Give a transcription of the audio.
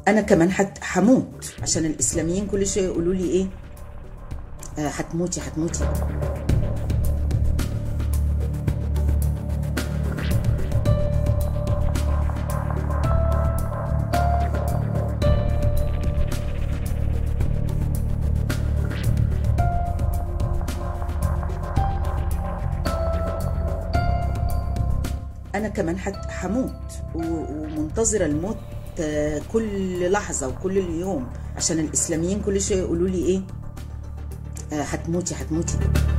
انا كمان حت هموت عشان الاسلاميين كل شويه يقولوا لي ايه آه، هتموتي هتموتي انا كمان حت هموت و- ومنتظره الموت آه، كل لحظه وكل يوم عشان الاسلاميين كل شويه يقولوا لي ايه آه، هتموتي هتموتي